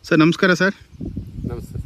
Sir ನಮಸ್ಕಾರ sir ನಮಸ್ತೆ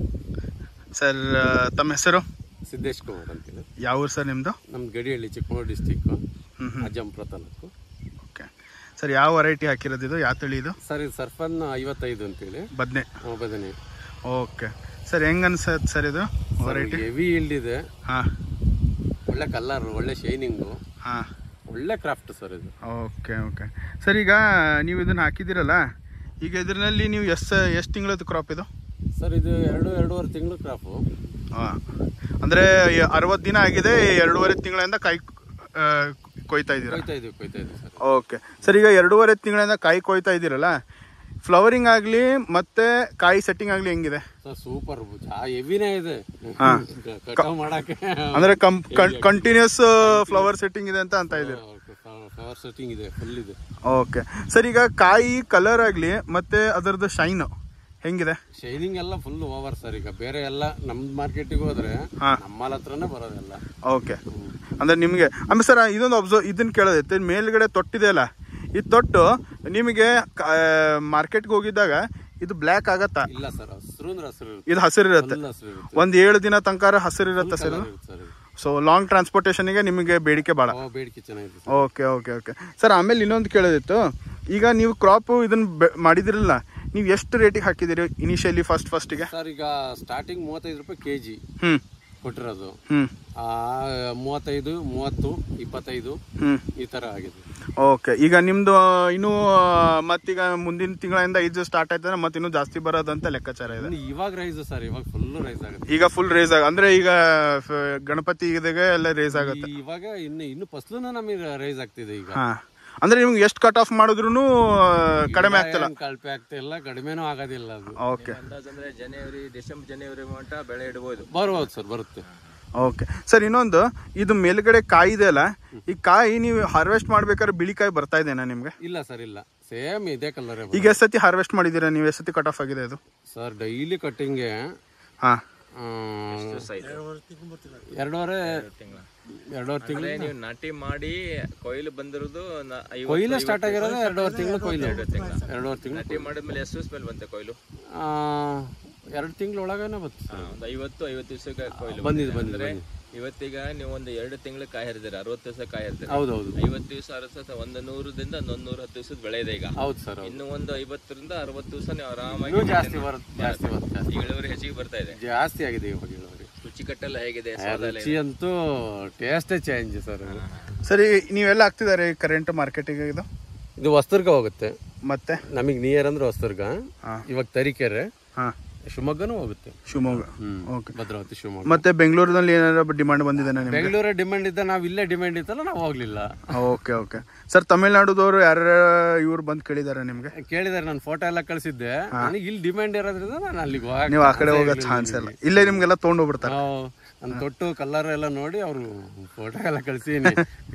sir ಆ, ತಮ್ಮ ಹೆಸರು ಸಿದ್ದೇಶ್ ಕುಮಾರ್ ಅಂತೇಳಿ ಯಾವ ಊರು ಸರ್ ನಿಮ್ಮದು ನಮ್ದು ಗಡಿಹಳ್ಳಿ ಚಿಕ್ಕಮಗಳೂರು ಡಿಸ್ಟಿಕ್ಕು ಹ್ಞೂ ಹ್ಞೂ ಅಜ್ಜಂಪುರ ತಾಲೂಕು ಓಕೆ ಸರ್ ಯಾವ ವೆರೈಟಿ ಹಾಕಿರೋದು ಇದು ಯಾವ ತಳಿ ಇದು ಸರ್ ಇದು ಸರ್ಫನ್ ಐವತ್ತೈದು ಅಂತೇಳಿ ಬದನೆ ಆ, ಬದನೆ ಓಕೆ ಸರ್ ಹೆಂಗೆ ಅನ್ಸತ್ತೆ ಸರ್ ಇದು ವೆರೈಟಿ ಹೆವಿ ಇಲ್ಡ್ ಇದೆ ಹಾಂ ಒಳ್ಳೆ ಕಲರ್ ಒಳ್ಳೆ ಶೈನಿಂಗು ಹಾಂ ಒಳ್ಳೆ ಕ್ರಾಫ್ಟ್ ಸರ್ ಇದು ಓಕೆ ಓಕೆ ಸರ್ ಈಗ ನೀವು ಇದನ್ನು ಹಾಕಿದ್ದೀರಲ್ಲ ಈಗ ಇದರಲ್ಲಿ ನೀವು ಎಷ್ಟು ಎಷ್ಟು ತಿಂಗಳದ್ದು ಕ್ರಾಪ್ ಇದು ಸರ್ ಇದು ಎರಡು ಎರಡೂವರೆ ತಿಂಗಳು ಕ್ರಾಪು ಹಾಂ ಅಂದರೆ ಅರವತ್ತು ದಿನ ಆಗಿದೆ ಎರಡೂವರೆ ತಿಂಗಳಿಂದ ಕಾಯಿ ಆ, ಕೊಯ್ತಾ ಇದ್ದೀರಾ ಕೊಯ್ತಾ ಇದೀವಿ ಕೊಯ್ತಾ ಇದೀವಿ ಸರ್ ಓಕೆ ಸರ್ ಈಗ ಎರಡೂವರೆ ತಿಂಗಳಿಂದ ಕಾಯಿ ಕೊಯ್ತಾ ಇದ್ದೀರಲ್ಲ ಫ್ಲವರಿಂಗ್ ಆಗಲಿ ಮತ್ತೆ ಕಾಯಿ ಸೆಟ್ಟಿಂಗ್ ಆಗಲಿ ಹೆಂಗಿದೆ ಸರ್ ಸೂಪರ್ ಹೆವಿನೇ ಇದೆ ಹಾ. ಕಟಾವ್ ಮಾಡಕ್ಕೆ ಅಂದರೆ ಕಂ ಕಂಟಿನ್ಯೂಸ್ ಫ್ಲವರ್ ಸೆಟ್ಟಿಂಗ್ ಇದೆ ಅಂತ ಅಂತ ಇದ್ದೀರಾ ಫ್ಲವರ್ ಸೆಟ್ಟಿಂಗ್ ಇದೆ ಫುಲ್ ಇದೆ ಓಕೆ ಸರ್ ಈಗ ಕಾಯಿ ಕಲರ್ ಆಗಲಿ ಮತ್ತೆ ಅದರದ್ದು ಶೈನು ಹೆಂಗಿದೆ ಶೈನಿಂಗ್ ಎಲ್ಲ ಫುಲ್ ಓವರ್ ಸರ್ ಈಗ ಬೇರೆ ಎಲ್ಲ ನಮ್ ಮಾರ್ಕೆಟಿಗೆ ಹೋದ್ರೆ ಹಾ. ನಮ್ಮಲ್ ಹತ್ರನೇ ಬರೋದೆಲ್ಲ ಓಕೆ ಅಂದ್ರೆ ನಿಮಗೆ ಆಮೇಲೆ ಸರ್ ಇದೊಂದು ಅಬ್ಸರ್ವ್ ಇದನ್ನ ಕೇಳೋದೈತೆ ಮೇಲ್ಗಡೆ ತೊಟ್ಟಿದೆ ಅಲ್ಲ ಈ ತೊಟ್ಟು ನಿಮಗೆ ಮಾರ್ಕೆಟ್ಗೆ ಹೋಗಿದ್ದಾಗ ಇದು ಬ್ಲ್ಯಾಕ್ ಆಗತ್ತಾ ಇಲ್ಲ ಸರ್ ಹಸಿರು ಅಂದ್ರೆ ಹಸಿರು ಇರುತ್ತೆ ಇದು ಹಸಿರು ಇರುತ್ತೆ ಫುಲ್ ಹಸಿರು ಇರುತ್ತೆ ಒಂದ್ ಏಳು ದಿನ ತನಕ ಹಸಿರು ಇರುತ್ತೆ ಸರ್ Colour ಇರುತ್ತೆ ಸರ್ ಇದು. ಸೊ ಲಾಂಗ್ ಟ್ರಾನ್ಸ್ಪೋರ್ಟೇಷನ್ಗೆ ನಿಮಗೆ ಬೇಡಿಕೆ ಭಾಳ ಓ ಬೇಡಿಕೆ ಚೆನ್ನಾಗಿದೆ sir. Okay okay okay sir ಆಮೇಲೆ ಇನ್ನೊಂದು ಕೇಳೋದಿತ್ತು ಈಗ ನೀವು ಕ್ರಾಪ್ ಇದನ್ನ ಬೆ- ಮಾಡಿದಿರಲ್ಲ ನೀವು ಎಷ್ಟು ರೇಟಿಗೆ ಹಾಕಿದಿರಿ ಇನಿಷಿಯಲಿ ಫಸ್ಟ್ ಫಸ್ಟಿಗೆ ಸರ್ ಈಗ ಸ್ಟಾರ್ಟಿಂಗ್ ಮೂವತ್ತೈದು ರೂಪಾಯಿ ಕೆ ಜಿ ಹ್ಮ್ ಕೊಟ್ಟಿರೋದು ಹ್ಮ್ ಆ, ಮೂವತ್ತೈದು ಮೂವತ್ತು ಇಪ್ಪತ್ತೈದು ಹ್ಮ್ ಈ ತರ ಆಗಿದೆ ಓಕೆ ಈಗ ನಿಮ್ದು ಇನ್ನೂ ಮತ್ತೀಗ ಮುಂದಿನ ತಿಂಗಳಿಂದ ಇದು ಸ್ಟಾರ್ಟ್ ಆಯ್ತಂದ್ರೆ ಮತ್ತೆ ಇನ್ನೂ ಜಾಸ್ತಿ ಬರೋದಂತ ಲೆಕ್ಕಾಚಾರ ಇದೆ ಇನ್ನು ಇವಾಗ ರೈಸ್ ಸರ್ ಇವಾಗ ಫುಲ್ ರೈಸ್ ಆಗುತ್ತೆ ಈಗ ಫುಲ್ ರೇಸ್ ಆಗ ಅಂದ್ರೆ ಈಗ ಫ- ಗಣಪತಿ ಇದಾಗ ಎಲ್ಲ ರೇಸ್ ಆಗುತ್ತೆ ಈ- ಇವಾಗ ಇನ್ನು ಇನ್ನು ಫಸ್ಲುನು ನಮಗೆ ರೈಸ್ ಆಗ್ತಿದೆ ಈಗ ಹಾ ಅಂದ್ರೆ ನಿಮ್ಗೆ ಎಷ್ಟು ಕಟ್ ಆಫ್ ಮಾಡಿದ್ರು ಕಡಿಮೆ ಆಗ್ತಿಲ್ಲ ಏನ್ ಕಳಪೆ ಆಗ್ತಾ ಇಲ್ಲ ಕಡಿಮೆನೂ ಆಗೋದಿಲ್ಲ ಅದು ಓಕೆ ಅಂದಾಜಂದ್ರೆ ಜನವರಿ ಡಿಸೆಂಬರ್ ಜನವರಿ ಮಟ್ಟ ಬೆಳೆ ಇಡಬಹುದು ಬರ್ಬೋದು ಸರ್ ಬರುತ್ತೆ ಓಕೆ ಸರ್ ಇನ್ನೊಂದು ಇದು ಮೇಲ್ಗಡೆ ಕಾಯಿ ಇದೆ ಅಲ್ಲ ಈ ಕಾಯಿ ನೀವು ಹಾರ್ವೆಸ್ಟ್ ಮಾಡ್ಬೇಕಾದ್ರೆ ಬಿಳಿ ಕಾಯಿ ಬರ್ತಾ ಇದೆನಾ ನಿಮ್ಗೆ ಇಲ್ಲ ಸರ್ ಇಲ್ಲ ಸೇಮ್ ಇದೇ ಕಲರ್ ಈಗ ಎಷ್ಟು ಸತಿ ಹಾರ್ವೆಸ್ಟ್ ಮಾಡಿದ್ದೀರಾ ನೀವು ಎಷ್ಟು ಸತಿ ಕಟ್ ಆಫ್ ಆಗಿದೆ ಅದು ಸರ್ ಡೈಲಿ ಕಟ್ಟಿಂಗ್ಗೆ ಹಾ ಎರಡೂವರೆ ಎರಡೂವರೆ ತಿಂಗಳು ನೀವು ನಾಟಿ ಮಾಡಿ ಕೊಯ್ಲು ಬಂದಿರೋದು ನ- ಐವತ್ತು- ಕೊಯ್ಲು ಸ್ಟಾರ್ಟ್ ಆಗಿರೋದು ಎರಡೂವರೆ ತಿಂಗಳು ಕೊಯ್ಲು ಎರಡೂವರೆ ತಿಂಗಳು ನಾಟಿ ಮಾಡಿದ್ಮೇಲೆ ಎಷ್ಟು ದಿವಸ ಮೇಲೆ ಬಂತೆ ಕೊಯ್ಲು ಎರಡು ತಿಂಗಳ ಒಳಗನೆ ಬತ್ತು ಹಾ, ಒಂದು ಐವತ್ತು ಐವತ್ತು ದಿವಸಕ್ಕೆ ಕೊಯ್ಲು ಬಂದಿದೆ ಬಂದಿದೆ ಅಂದ್ರೆ ಬಂದಿದೆ. ಇವತ್ತೀಗ ನೀವು ಒಂದು ಎರಡು ತಿಂಗಳು ಕಾಯಿ ಹರಿದಿರ ಅರವತ್ತು ದಿವಸ ಕಾಯಿ ಹರಿದಿರ ಹೌದೌದು ಐವತ್ತು ದಿವಸ ಅರವತ್ತು ದಿವಸ ಒಂದು ನೂರದಿಂದ ಒಂದು ನೂರ ಹತ್ತು ದಿವಸದ ಬೆಳೆ ಇದೆ ಈಗ ಹೌದು ಸರ್ ಹೌದು ಇನ್ನು ಒಂದು ಐವತ್ತರಿಂದ ಅರವತ್ತು ದಿವಸ ನೀವು ಆರಾಮಾಗಿ ಇನ್ನೂ ಜಾಸ್ತಿ ಬರುತ್ತೆ ಜಾಸ್ತಿ ಬರುತ್ತೆ ಜಾಸ್ತಿ ಈಗ ಇಳುವರಿ ಹೆಚ್ಚಿಗೆ ಬರ್ತಾ ಇದೆ ಜಾಸ್ತಿ ಆಗಿದೆ ಇವಾಗ ಇಳುವರಿ ರುಚಿಕಟ್ಟೆಲ್ಲ ಹೇಗಿದೆ ಸ್ವಾದ ಎಲ್ಲ ರುಚಿ ಅಂತೂ ಟೇಸ್ಟೇ ಚೇಂಜ್ ಸರ್ ಸರಿ ನೀವೆಲ್ಲ ಹಾಕ್ತಿದ್ದಾರೆ ಕರೆಂಟ್ ಮಾರ್ಕೆಟಿಗೆ ಇದು ಇದು ಹೊಸ್ತರ್ಗ ಹೋಗುತ್ತೆ ಮತ್ತೆ ನಮಗೆ ನಿಯರ್ ಅಂದ್ರೆ ಹೊಸ್ತರ್ಗ ಹಾ. ಇವಾಗ ತರೀಕೆರೆ ಹಾ ಶಿವಮೊಗ್ಗನೂ ಹೋಗುತ್ತೆ ಶಿವಮೊಗ್ಗ ಹ್ಮ್ ಓಕೆ ಭದ್ರಾವತಿ ಶಿವಮೊಗ್ಗ ಮತ್ತೆ ಬೆಂಗಳೂರಿನಲ್ಲಿ ಏನಾದ್ರು ಡಿಮಾಂಡ್ ಬಂದಿದೆ ನಿಮ್ಗೆ ಬೆಂಗಳೂರ ಡಿಮ್ಯಾಂಡ್ ಇದ್ದ ನಾವು ಇಲ್ಲೇ ಡಿಮ್ಯಾಂಡ್ ಇತ್ತಲ್ಲ ನಾವು ಹೋಗ್ಲಿಲ್ಲ ಓಕೆ ಓಕೆ ಸರ್ ತಮಿಳ್ನಾಡುದವರು ಯಾರು ಇವ್ರು ಬಂದು ಕೇಳಿದ್ದಾರೆ ನಿಮ್ಗೆ ಕೇಳಿದಾರೆ ನಾನು ಫೋಟೋ ಎಲ್ಲ ಕಳಿಸಿದ್ದೆ ನನಗೆ ಇಲ್ಲಿ ಡಿಮ್ಯಾಂಡ್ ಇರೋದ್ರಿಂದ ನಾನು ಅಲ್ಲಿಗೆ ಹೋಗಕ್ಕೆ ನೀವು ಆ ಕಡೆ ಹೋಗೋ ಚಾನ್ಸ್ ಇಲ್ಲ ಇಲ್ಲೇ ನಿಮ್ಗೆಲ್ಲ ತೊಗೊಂಡೋಗ್ಬಿಡ್ತಾರೆ ನಾವು ನನ್ನ ತೊಟ್ಟು ಕಲರ್ ಎಲ್ಲ ನೋಡಿ ಅವರು ಫೋಟೋ ಎಲ್ಲ ಕಳ್ಸೀನಿ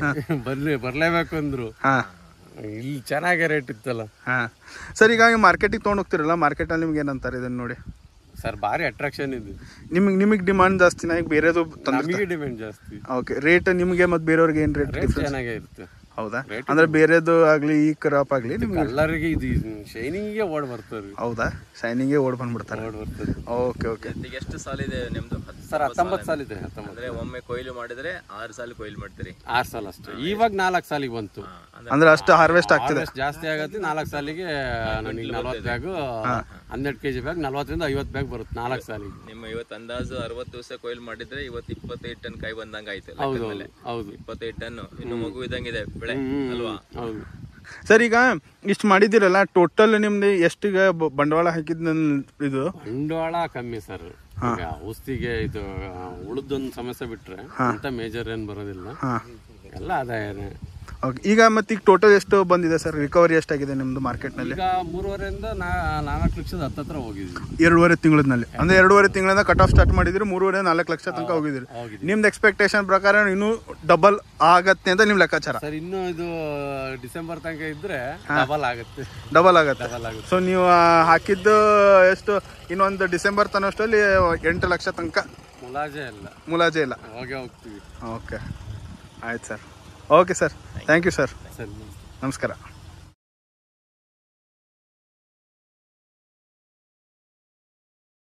ಬರ್ಲಿ ಬರ್ಲೇಬೇಕು ಅಂದ್ರು ಹಾ ಇಲ್ಲಿ ಚೆನ್ನಾಗಿ ರೇಟ್ ಇತ್ತಲ್ಲ ಹಾ ಸರ್ ಈಗ ಮಾರ್ಕೆಟಿಗೆ ತೊಗೊಂಡು ಹೋಗ್ತಿರಲ್ಲ ಮಾರ್ಕೆಟಲ್ಲಿ ನಿಮ್ಗೆ ಏನಂತಾರೆ ಇದನ್ನ ನೋಡಿ ಸರ್ ಭಾರಿ ಅಟ್ರಾಕ್ಷನ್ ಇದು ನಿಮಗೆ ನಿಮಗೆ ಡಿಮಾಂಡ್ ಜಾಸ್ತಿನ ಈಗ ಬೇರೆದು ತಂದ್ರೆ ನಮಗೆ ಡಿಮ್ಯಾಂಡ್ ಜಾಸ್ತಿ ಓಕೆ ರೇಟ್ ನಿಮಗೆ ಮತ್ತೆ ಬೇರೆಯವ್ರಿಗೆ ಏನು ರೇಟ್ ರೇಟ್ ಚೆನ್ನಾಗೇ ಇರುತ್ತೆ ಹೌದಾ ಅಂದ್ರೆ ಬೇರೆದು ಆಗ್ಲಿ ಈ ಕ್ರಾಪ್ ಆಗ್ಲಿ ನಿಮ್ಗೆ ಕಲ್ಲರಿಗೆ ಇದು ಶೈನಿಂಗ್ಗೆ ಓಡ್ ಬರ್ತಾರೆ ಹೌದಾ ಶೈನಿಂಗೇ ಓಡ್ ಬಂದ್ಬಿಡ್ತಾರೆ ಓಡ್ ಬರ್ತದೆ ಓಕೆ ಓಕೆ ಈಗ ಎಷ್ಟು ಸಾಲ ಇದೆ ನಿಮ್ದು ಹತ್ತು ಸರ್ ಹತ್ತೊಂಬತ್ತು ಸಾಲ ಇದೆ ಹತ್ತೊಂಬತ್ತು ಅಂದ್ರೆ ಒಮ್ಮೆ ಕೊಯ್ಲು ಮಾಡಿದ್ರೆ ಆರು ಸಾಲ ಕೊಯ್ಲು ಮಾಡ್ತೀರಿ ಆರು ಸಾಲ ಅಷ್ಟೇ ಇವಾಗ ನಾಲ್ಕು ಸಾಲಿಗೆ ಬಂತು ಅಂದ್ರೆ ಅಷ್ಟು ಹಾರ್ವೆಸ್ಟ್ ಆಗ್ತಿದೆ Harvest ಜಾಸ್ತಿ ಆಗತ್ತೆ ನಾಲ್ಕು ಸಾಲಿಗೆ ನನಗೆ ನಲ್ವತ್ತು ಬ್ಯಾಗು ಹನ್ನೆರಡು ಕೆಜಿ ಬ್ಯಾಗ್ ನಲ್ವತ್ತರಿಂದ ಐವತ್ತು ಬ್ಯಾಗ್ ಬರುತ್ತೆ ನಾಲ್ಕು ಸಾಲಿಗೆ ನಿಮ್ಮ ಇವತ್ತು ಅಂದಾಜು ಅರವತ್ತು ದಿವಸ ಕೊಯ್ಲು ಮಾಡಿದ್ರೆ ಇವತ್ತು ಇಪ್ಪತ್ತೈದು ಟನ್ ಕಾಯಿ ಬಂದಂಗ ಆಯ್ತು ಹೌದು ಹೌದು ಹೌದು ಇಪ್ಪತ್ತೈದು ಟನ್ ಇನ್ನು ಮಗು ಇದ್ದಂಗಿದೆ ಬೆಳೆ ಅಲ್ವಾ ಹೌದು ಸರ್ ಈಗ ಇಷ್ಟು ಮಾಡಿದಿರಲ್ಲ ಟೋಟಲ್ ನಿಮ್ದು ಎಷ್ಟಿಗೆ ಬ- ಬಂಡವಾಳ ಹಾಕಿದ್ ನನ್ ಇದು ಬಂಡವಾಳ ಕಮ್ಮಿ ಸರ್ ಈಗ ಔಷಧಿಗೆ ಇದು ಉಳಿದೊಂದು ಸಮಸ್ಯೆ ಬಿಟ್ರೆ ಅಂತ ಮೇಜರ್ ಏನ್ ಬರೋದಿಲ್ಲ ಹಾ ಎಲ್ಲ ಆದಾಯನೇ ಓಕೆ ಈಗ ಮತ್ತೆ ಈಗ ಟೋಟಲ್ ಎಷ್ಟು ಬಂದಿದೆ ಸರ್ ರಿಕವರಿ ಎಷ್ಟಾಗಿದೆ ನಿಮ್ದು ಮಾರ್ಕೆಟ್ನಲ್ಲಿ ಈಗ ಮೂರುವರೆಯಿಂದ ನಾ ನಾಲ್ಕು ಲಕ್ಷದ ಹತ್ತತ್ರ ಹೋಗಿದ್ವಿ ಎರಡೂವರೆ ತಿಂಗಳಲ್ಲಿ ಅಂದ್ರೆ ಎರಡೂವರೆ ತಿಂಗಳಿಂದ ಕಟ್ ಆಫ್ ಸ್ಟಾರ್ಟ್ ಮಾಡಿದ್ರೆ ಮೂರುವರೆ ನಾಲ್ಕು ಲಕ್ಷ ತನಕ ಹೋಗಿದ್ದೀರಿ ಹೋಗಿದ್ವಿ ನಿಮ್ದು ಎಕ್ಸ್ಪೆಕ್ಟೇಷನ್ ಪ್ರಕಾರ ಇನ್ನೂ ಡಬಲ್ ಆಗತ್ತೆ ಅಂತ ನಿಮ್ ಲೆಕ್ಕಾಚಾರ ಸರ್ ಇನ್ನು ಇದು ಡಿಸೆಂಬರ್ ತನಕ ಇದ್ರೆ ಡಬಲ್ ಆಗುತ್ತೆ ಡಬಲ್ ಆಗತ್ತೆ ಡಬಲ್ ಆಗುತ್ತೆ ಸೊ ನೀವು ಆ, ಹಾಕಿದ್ದು ಎಷ್ಟು ಇನ್ನೊಂದು ಡಿಸೆಂಬರ್ ತನ್ನಷ್ಟರಲ್ಲಿ ಎಂಟು ಲಕ್ಷ ತನಕ ಮುಲಾಜೆ ಇಲ್ಲ ಮುಲಾಜೆ ಇಲ್ಲ ಹೋಗೇ ಹೋಗ್ತೀವಿ ಓಕೆ ಆಯ್ತು sir okay sir thank you sir ಸರಿ ನಮಸ್ಕಾರ